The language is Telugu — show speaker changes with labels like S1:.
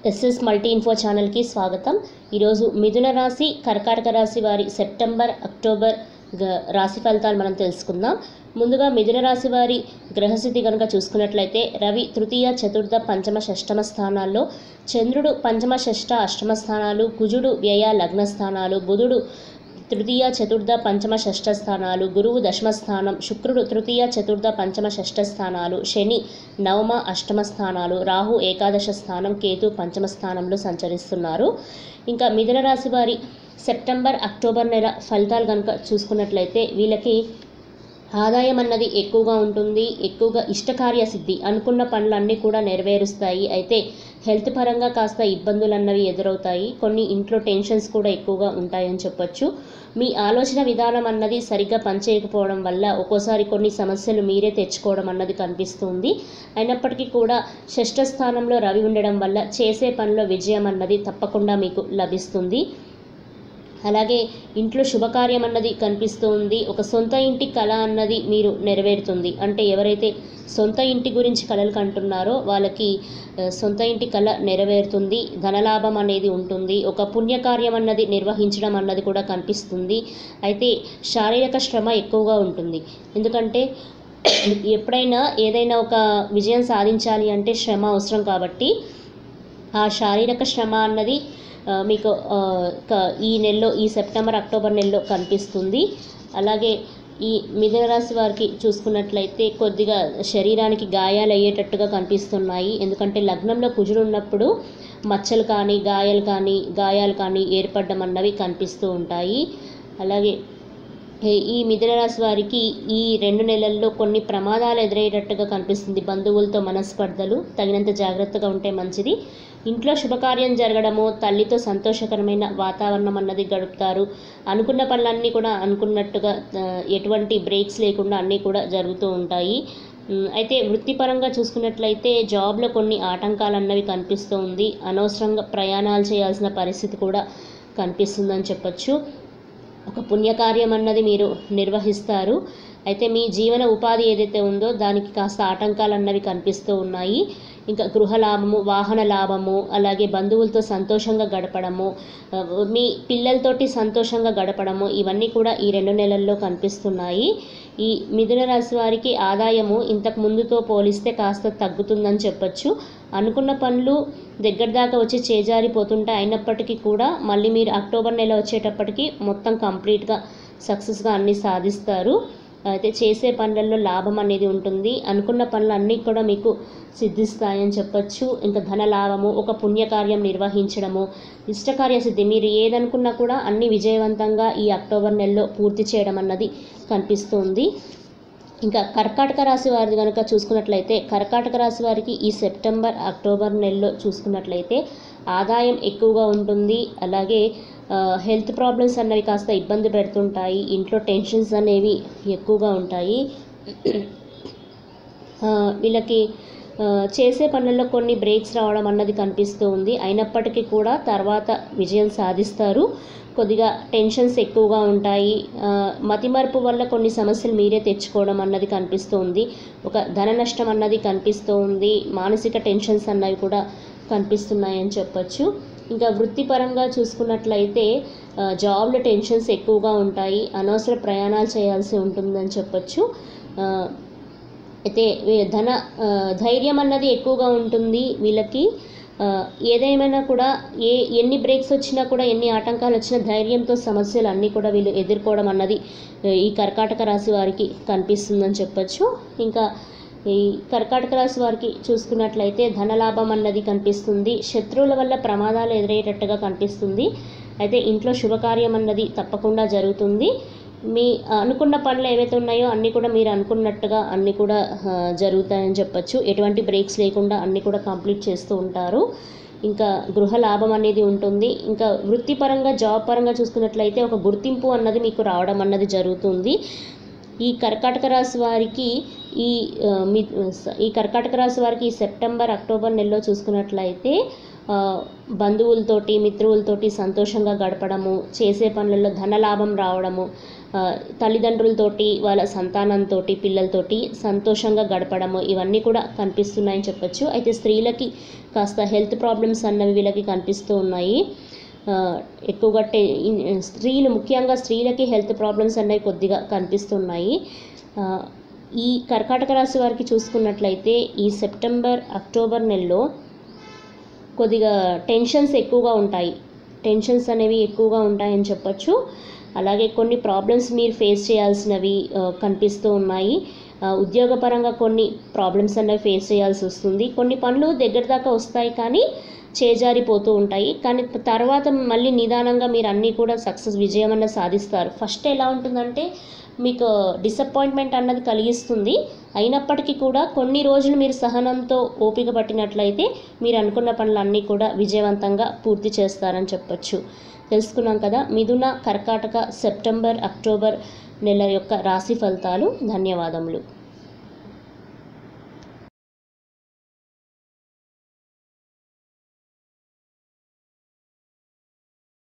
S1: ఎస్ఎస్ మల్టీ ఇన్ఫో ఛానల్కి స్వాగతం ఈరోజు మిథున రాశి కర్కాటక రాశి వారి సెప్టెంబర్ అక్టోబర్ గ- రాశి ఫలితాలు మనం తెలుసుకుందాం ముందుగా మిథున రాశి వారి గ్రహస్థితి కనుక చూసుకున్నట్లయితే రవి తృతీయ చతుర్థ పంచమ షష్టమ స్థానాల్లో చంద్రుడు పంచమ షష్ట అష్టమ స్థానాలు కుజుడు వ్యయ లగ్న స్థానాలు బుధుడు తృతీయ చతుర్థ పంచమ షష్ఠ స్థానాలు గురువు దశమ స్థానం శుక్రుడు తృతీయ చతుర్థ పంచమ షష్ఠ స్థానాలు శని నవమ అష్టమ స్థానాలు రాహు ఏకాదశ స్థానం కేతు పంచమ స్థానంలో సంచరిస్తున్నారు ఇంకా మిథున రాశి వారి సెప్టెంబర్ అక్టోబర్ నెల ఫలితాలు కనుక చూసుకున్నట్లయితే వీళ్ళకి ఆదాయం అన్నది ఎక్కువగా ఉంటుంది ఎక్కువగా ఇష్టకార్య సిద్ధి అనుకున్న పనులన్నీ కూడా నెరవేరుస్తాయి అయితే హెల్త్ పరంగా కాస్త ఇబ్బందులు అన్నవి ఎదురవుతాయి కొన్ని ఇంట్లో టెన్షన్స్ కూడా ఎక్కువగా ఉంటాయని చెప్పొచ్చు మీ ఆలోచన విధానం అన్నది సరిగ్గా పనిచేయకపోవడం వల్ల ఒక్కోసారి కొన్ని సమస్యలు మీరే తెచ్చుకోవడం అన్నది కనిపిస్తుంది అయినప్పటికీ కూడా షష్ఠ స్థానంలో రవి ఉండడం వల్ల చేసే పనిలో విజయం అన్నది తప్పకుండా మీకు లభిస్తుంది అలాగే ఇంట్లో శుభకార్యం అన్నది కనిపిస్తూ ఉంది ఒక సొంత ఇంటి కళ అన్నది మీరు నెరవేరుతుంది అంటే ఎవరైతే సొంత ఇంటి గురించి కళలు కంటున్నారో వాళ్ళకి ఆ, సొంత ఇంటి కళ నెరవేరుతుంది ధనలాభం అనేది ఉంటుంది ఒక పుణ్యకార్యం అన్నది నిర్వహించడం అన్నది కూడా కనిపిస్తుంది అయితే శారీరక శ్రమ ఎక్కువగా ఉంటుంది ఎందుకంటే ఎప్పుడైనా ఏదైనా ఒక విజయం సాధించాలి అంటే శ్రమ అవసరం కాబట్టి ఆ శారీరక శ్రమ అన్నది ఆ, మీకు ఆ, క- ఈ నెలలో ఈ సెప్టెంబర్ అక్టోబర్ నెలలో కనిపిస్తుంది అలాగే ఈ మిథున రాశి వారికి చూసుకున్నట్లయితే కొద్దిగా శరీరానికి గాయాలు అయ్యేటట్టుగా కనిపిస్తున్నాయి ఎందుకంటే లగ్నంలో కుజుడు ఉన్నప్పుడు మచ్చలు కానీ గాయాలు కానీ గాయాలు కానీ ఏర్పడడం అన్నవి కనిపిస్తూ ఉంటాయి అలాగే ఏ- ఈ మిథున రాశి వారికి ఈ రెండు నెలల్లో కొన్ని ప్రమాదాలు ఎదురయ్యేటట్టుగా కనిపిస్తుంది బంధువులతో మనస్పర్ధలు తగినంత జాగ్రత్తగా ఉంటే మంచిది ఇంట్లో శుభకార్యం జరగడము తల్లితో సంతోషకరమైన వాతావరణం అన్నది గడుపుతారు అనుకున్న పనులన్నీ కూడా అనుకున్నట్టుగా ఆ, ఎటువంటి బ్రేక్స్ లేకుండా అన్నీ కూడా జరుగుతూ ఉంటాయి ఉమ్, అయితే వృత్తిపరంగా చూసుకున్నట్లయితే జాబ్లో కొన్ని ఆటంకాలు అన్నవి కనిపిస్తూ ఉంది అనవసరంగా ప్రయాణాలు చేయాల్సిన పరిస్థితి కూడా కనిపిస్తుందని చెప్పొచ్చు ఒక పుణ్యకార్యం అన్నది మీరు నిర్వహిస్తారు అయితే మీ జీవన ఉపాధి ఏదైతే ఉందో దానికి కాస్త ఆటంకాలు అన్నవి కనిపిస్తూ ఉన్నాయి ఇంకా గృహ లాభము వాహన లాభము అలాగే బంధువులతో సంతోషంగా గడపడము ఆ, మీ పిల్లలతోటి సంతోషంగా గడపడము ఇవన్నీ కూడా ఈ రెండు నెలల్లో కనిపిస్తున్నాయి ఈ మిథున రాశి వారికి ఆదాయము ఇంతకు ముందుతో పోలిస్తే కాస్త తగ్గుతుందని చెప్పొచ్చు అనుకున్న పనులు దగ్గర దాకా వచ్చి చేజారిపోతుంటాయి అయినప్పటికీ కూడా మళ్ళీ మీరు అక్టోబర్ నెల వచ్చేటప్పటికి మొత్తం కంప్లీట్గా సక్సెస్గా అన్నీ సాధిస్తారు అయితే చేసే పనులలో లాభం అనేది ఉంటుంది అనుకున్న పనులు అన్నీ కూడా మీకు సిద్ధిస్తాయని చెప్పొచ్చు ఇంకా ధన లాభము ఒక పుణ్యకార్యం నిర్వహించడము ఇష్టకార్య సిద్ధి మీరు ఏదనుకున్నా కూడా అన్ని విజయవంతంగా ఈ అక్టోబర్ నెలలో పూర్తి చేయడం అన్నది కనిపిస్తుంది ఇంకా కర్కాటక రాశి వారిది కనుక చూసుకున్నట్లయితే కర్కాటక రాశి వారికి ఈ సెప్టెంబర్ అక్టోబర్ నెలలో చూసుకున్నట్లయితే ఆదాయం ఎక్కువగా ఉంటుంది అలాగే ఆ, హెల్త్ ప్రాబ్లమ్స్ అన్నవి కాస్త ఇబ్బంది పెడుతుంటాయి ఇంట్లో టెన్షన్స్ అనేవి ఎక్కువగా ఉంటాయి ఆ, వీళ్ళకి ఆ, చేసే పనుల్లో కొన్ని బ్రేక్స్ రావడం అన్నది కనిపిస్తూ ఉంది అయినప్పటికీ కూడా తర్వాత విజయం సాధిస్తారు కొద్దిగా టెన్షన్స్ ఎక్కువగా ఉంటాయి ఆ, మతిమరుపు వల్ల కొన్ని సమస్యలు మీరే తెచ్చుకోవడం అన్నది కనిపిస్తూ ఉంది ఒక ధన నష్టం అన్నది కనిపిస్తూ ఉంది మానసిక టెన్షన్స్ అన్నవి కూడా కనిపిస్తున్నాయని చెప్పొచ్చు ఇంకా వృత్తిపరంగా చూసుకున్నట్లయితే ఆ, జాబ్లో టెన్షన్స్ ఎక్కువగా ఉంటాయి అనవసర ప్రయాణాలు చేయాల్సి ఉంటుందని చెప్పొచ్చు ఆ, అయితే వీ- ధన ఆ, ధైర్యం అన్నది ఎక్కువగా ఉంటుంది వీళ్ళకి ఆ, ఏదేమైనా కూడా ఏ ఎన్ని బ్రేక్స్ వచ్చినా కూడా ఎన్ని ఆటంకాలు వచ్చినా ధైర్యంతో సమస్యలు అన్నీ కూడా వీళ్ళు ఎదుర్కోవడం అన్నది ఆ, ఈ కర్కాటక రాశి వారికి కనిపిస్తుందని చెప్పొచ్చు ఇంకా ఈ కర్కాటక రాశి వారికి చూసుకున్నట్లయితే ధనలాభం అన్నది కనిపిస్తుంది శత్రువుల వల్ల ప్రమాదాలు ఎదురయ్యేటట్టుగా కనిపిస్తుంది అయితే ఇంట్లో శుభకార్యం అన్నది తప్పకుండా జరుగుతుంది మీ అనుకున్న పనులు ఏవైతే ఉన్నాయో అన్నీ కూడా మీరు అనుకున్నట్టుగా అన్నీ కూడా ఆ, జరుగుతాయని చెప్పొచ్చు ఎటువంటి బ్రేక్స్ లేకుండా అన్నీ కూడా కంప్లీట్ చేస్తూ ఉంటారు ఇంకా గృహ లాభం అనేది ఉంటుంది ఇంకా వృత్తిపరంగా జాబ్ పరంగా చూసుకున్నట్లయితే ఒక గుర్తింపు అన్నది మీకు రావడం అన్నది జరుగుతుంది ఈ కర్కాటక రాశి వారికి ఈ ఆ, మీ ఈ కర్కాటక రాశి వారికి ఈ సెప్టెంబర్ అక్టోబర్ నెలలో చూసుకున్నట్లయితే ఆ, బంధువులతోటి మిత్రులతోటి సంతోషంగా గడపడము చేసే పనులలో ధనలాభం రావడము ఆ, తల్లిదండ్రులతోటి వాళ్ళ సంతానంతో పిల్లలతోటి సంతోషంగా గడపడము ఇవన్నీ కూడా కనిపిస్తున్నాయని చెప్పొచ్చు అయితే స్త్రీలకి కాస్త హెల్త్ ప్రాబ్లమ్స్ అన్నవి వీళ్ళకి కనిపిస్తూ ఉన్నాయి ఆ, ఎక్కువగా టె ఇన్- స్త్రీలు ముఖ్యంగా స్త్రీలకి హెల్త్ ప్రాబ్లమ్స్ అనేవి కొద్దిగా కనిపిస్తున్నాయి ఆ, ఈ కర్కాటక రాశి వారికి చూసుకున్నట్లయితే ఈ సెప్టెంబర్ అక్టోబర్ నెలలో కొద్దిగా టెన్షన్స్ ఎక్కువగా ఉంటాయి టెన్షన్స్ అనేవి ఎక్కువగా ఉంటాయని చెప్పొచ్చు అలాగే కొన్ని ప్రాబ్లమ్స్ మీరు ఫేస్ చేయాల్సినవి ఆ, కనిపిస్తూ ఉన్నాయి ఆ, ఉద్యోగపరంగా కొన్ని ప్రాబ్లమ్స్ అనేవి ఫేస్ చేయాల్సి వస్తుంది కొన్ని పనులు దగ్గర దాకా వస్తాయి కానీ చేజారిపోతూ ఉంటాయి కానీ తర్వాత మళ్ళీ నిదానంగా మీరు అన్నీ కూడా సక్సెస్ విజయం అన్నది సాధిస్తారు ఫస్ట్ ఎలా ఉంటుందంటే మీకు డిసప్పాయింట్మెంట్ అన్నది కలిగిస్తుంది అయినప్పటికీ కూడా కొన్ని రోజులు మీరు సహనంతో ఓపిక పట్టినట్లయితే మీరు అనుకున్న పనులన్నీ కూడా విజయవంతంగా పూర్తి చేస్తారని చెప్పొచ్చు తెలుసుకున్నాం కదా మిథున కర్కాటక సెప్టెంబర్ అక్టోబర్ నెల యొక్క రాశి ఫలితాలు ధన్యవాదములు